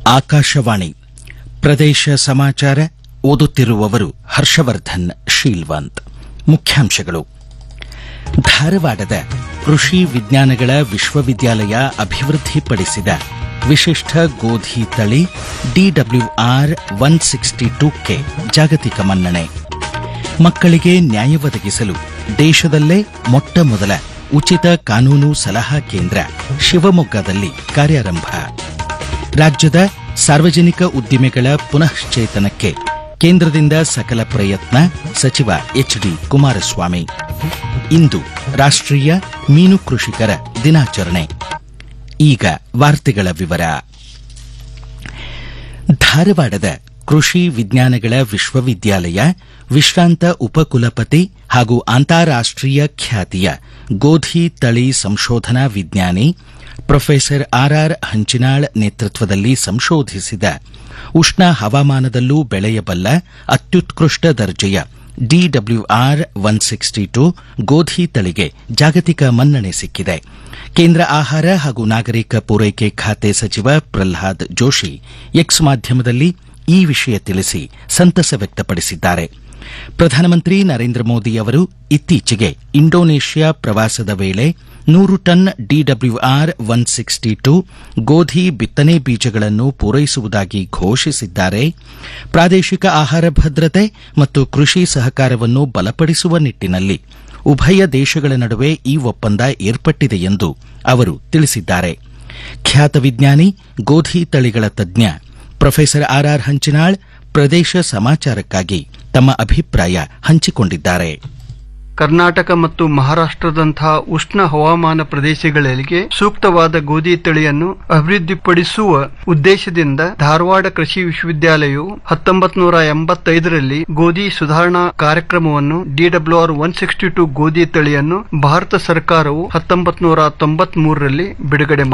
ಆಕಾಶವಾಣಿ ಪ್ರದೇಶ ಸಮಾಚಾರ ಓದುತ್ತಿರುವವರು ಹರ್ಷವರ್ಧನ್ ಶೀಲ್ವಂತ್ ಮುಖ್ಯಾಂಶಗಳು ಧಾರವಾಡದ ಕೃಷಿ ವಿಜ್ಞಾನಗಳ ವಿಶ್ವವಿದ್ಯಾಲಯ ಅಭಿವೃದ್ಧಿಪಡಿಸಿದ ವಿಶಿಷ್ಟ ಗೋಧಿ ತಳಿ ಡಿಡಬ್ಲ್ಯೂಆರ್ ಒನ್ ಸಿಕ್ಸ್ಟಿ ಟೂಕ್ಕೆ ಜಾಗತಿಕ ಮನ್ನಣೆ ಮಕ್ಕಳಿಗೆ ನ್ಯಾಯ ಒದಗಿಸಲು ದೇಶದಲ್ಲೇ ಮೊಟ್ಟ ಮೊದಲ ಉಚಿತ ಕಾನೂನು ಸಲಹಾ ಕೇಂದ್ರ ಶಿವಮೊಗ್ಗದಲ್ಲಿ ಕಾರ್ಯಾರಂಭ ರಾಜ್ಯದ ಸಾರ್ವಜನಿಕ ಉದ್ದಿಮೆಗಳ ಪುನಶ್ಚೇತನಕ್ಕೆ ಕೇಂದ್ರದಿಂದ ಸಕಲ ಪ್ರಯತ್ನ ಸಚಿವ ಎಚ್ಡಿ ಕುಮಾರಸ್ವಾಮಿ ಇಂದು ರಾಷ್ಟ್ರೀಯ ಮೀನು ಕೃಷಿಕರ ದಿನಾಚರಣೆ ಈಗ ವಾರ್ತೆಗಳ ವಿವರ ಧಾರವಾಡದ ಕೃಷಿ ವಿಜ್ಞಾನಗಳ ವಿಶ್ವವಿದ್ಯಾಲಯ ವಿಶ್ರಾಂತ ಉಪಕುಲಪತಿ ಹಾಗೂ ಅಂತಾರಾಷ್ಟೀಯ ಖ್ಯಾತಿಯ ಗೋಧಿ ತಳಿ ಸಂಶೋಧನಾ ವಿಜ್ಞಾನಿ ಪ್ರೊಫೆಸರ್ ಆರ್ಆರ್ ಹಂಚಿನಾಳ್ ನೇತೃತ್ವದಲ್ಲಿ ಸಂಶೋಧಿಸಿದ ಉಷ್ಣ ಹವಾಮಾನದಲ್ಲೂ ಬೆಳೆಯಬಲ್ಲ ಅತ್ಯುತ್ಕೃಷ್ಟ ದರ್ಜೆಯ ಡಿಡಬ್ಲ್ಯೂಆರ್ ಒನ್ ಸಿಕ್ಸ್ಟಿ ಟು ಗೋಧಿ ತಳಿಗೆ ಜಾಗತಿಕ ಮನ್ನಣೆ ಸಿಕ್ಕಿದೆ ಕೇಂದ್ರ ಆಹಾರ ಹಾಗೂ ನಾಗರಿಕ ಪೂರೈಕೆ ಖಾತೆ ಸಚಿವ ಪ್ರಲ್ಹಾದ್ ಜೋಶಿ ಎಕ್ಸ್ ಮಾಧ್ಯಮದಲ್ಲಿ ಈ ವಿಷಯ ತಿಳಿಸಿ ಸಂತಸ ವ್ಯಕ್ತಪಡಿಸಿದ್ದಾರೆ ಪ್ರಧಾನಮಂತ್ರಿ ನರೇಂದ್ರ ಮೋದಿ ಅವರು ಇತ್ತೀಚೆಗೆ ಇಂಡೋನೇಷ್ಯಾ ಪ್ರವಾಸದ ವೇಳೆ ನೂರು ton DWR one sixty two ಗೋಧಿ ಬಿತ್ತನೆ ಬೀಜಗಳನ್ನು ಪೂರೈಸುವುದಾಗಿ ಘೋಷಿಸಿದ್ದಾರೆ ಪ್ರಾದೇಶಿಕ ಆಹಾರ ಭದ್ರತೆ ಮತ್ತು ಕೃಷಿ ಸಹಕಾರವನ್ನು ಬಲಪಡಿಸುವ ನಿಟ್ಟಿನಲ್ಲಿ ಉಭಯ ದೇಶಗಳ ನಡುವೆ ಈ ಒಪ್ಪಂದ ಏರ್ಪಟ್ಟಿದೆ ಎಂದು ಅವರು ತಿಳಿಸಿದ್ದಾರೆ ಖ್ಯಾತ ವಿಜ್ಞಾನಿ ಗೋಧಿ ತಳಿಗಳ ತಜ್ಞ ಪ್ರೊಫೆಸರ್ ಆರ್ಆರ್ ಹಂಚಿನಾಳ್ ಪ್ರದೇಶ ಸಮಾಚಾರಕ್ಕಾಗಿ ತಮ್ಮ ಅಭಿಪ್ರಾಯ ಹಂಚಿಕೊಂಡಿದ್ದಾರೆ ಕರ್ನಾಟಕ ಮತ್ತು ಮಹಾರಾಷ್ಟ್ರದಂತಹ ಉಷ್ಣ ಹವಾಮಾನ ಪ್ರದೇಶಗಳಿಗೆ ಸೂಕ್ತವಾದ ಗೋಧಿ ತಳಿಯನ್ನು ಅಭಿವೃದ್ಧಿಪಡಿಸುವ ಉದ್ದೇಶದಿಂದ ಧಾರವಾಡ ಕೃಷಿ ವಿಶ್ವವಿದ್ಯಾಲಯವು ಹತ್ತೊಂಬತ್ತು ನೂರ ಎಂಬತ್ತೈದರಲ್ಲಿ ಗೋಧಿ ಸುಧಾರಣಾ ಕಾರ್ಯಕ್ರಮವನ್ನು ಡಿಡಬ್ಲ್ಯೂಆರ್ ಒನ್ ಸಿಕ್ಸ್ಟಿ ಟು ಗೋಧಿ ತಳಿಯನ್ನು ಭಾರತ ಸರ್ಕಾರವು ಹತ್ತೊಂಬತ್ತು ನೂರ ತೊಂಬತ್ಮೂರರಲ್ಲಿ ಬಿಡುಗಡೆ